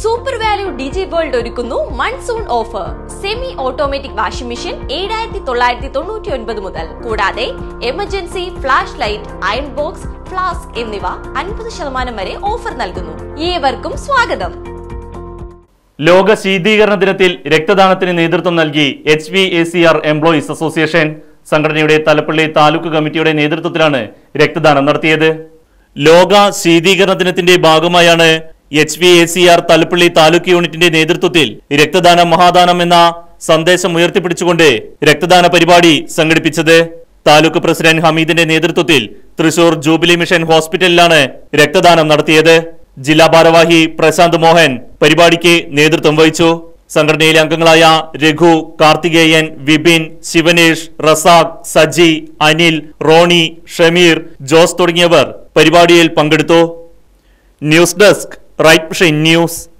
super value digi world ഒരുക്കുന്നു monsoon offer semi automatic washing machine ഏഴായിരത്തി തൊള്ളായിരത്തി തൊണ്ണൂറ്റി ഒൻപത് മുതൽ കൂടാതെ emergency flash light iron box flask എന്നിവ അൻപത് ശതമാനം വരെ ഓഫർ നൽകുന്നു ഏവർക്കും സ്വാഗതം ലോക ശീതീകരണ ദിനത്തിൽ രക്തദാനത്തിന് നേതൃത്വം നൽകി H V A C R employees association സംഘടനയുടെ തലപ്പള്ളി താലൂക്ക് കമ്മിറ്റിയുടെ നേതൃത്വത്തിലാണ് രക്തദാനം നടത്തിയത് ലോക ശീതീകരണ ദിനത്തിന്റെ ഭാഗമായാണ് H V A C R Thalappilly taluk യൂണിറ്റിന്റെ നേതൃത്വത്തിൽ രക്തദാനം മഹാദാനം എന്ന സന്ദേശം ഉയർത്തിപ്പിടിച്ചുകൊണ്ട് രക്തദാന പരിപാടി സംഘടിപ്പിച്ചത് താലൂക്ക് പ്രസിഡന്റ് ഹമീദിന്റെ നേതൃത്വത്തിൽ തൃശൂർ ജൂബിലി മിഷൻ ഹോസ്പിറ്റലിലാണ് രക്തദാനം നടത്തിയത് ജില്ലാ ഭാരവാഹി പ്രശാന്ത് മോഹൻ പരിപാടിക്ക് നേതൃത്വം വഹിച്ചു സംഘടനയിലെ അംഗങ്ങളായ രഘു കാർത്തികേയൻ വിപിൻ ശിവനേഷ് റസാഖ് സജി അനിൽ റോണി ഷമീർ ജോസ് തുടങ്ങിയവർ പരിപാടിയിൽ പങ്കെടുത്തു ന്യൂസ് ഡെസ്ക് റൈറ്റ് ന്യൂസ്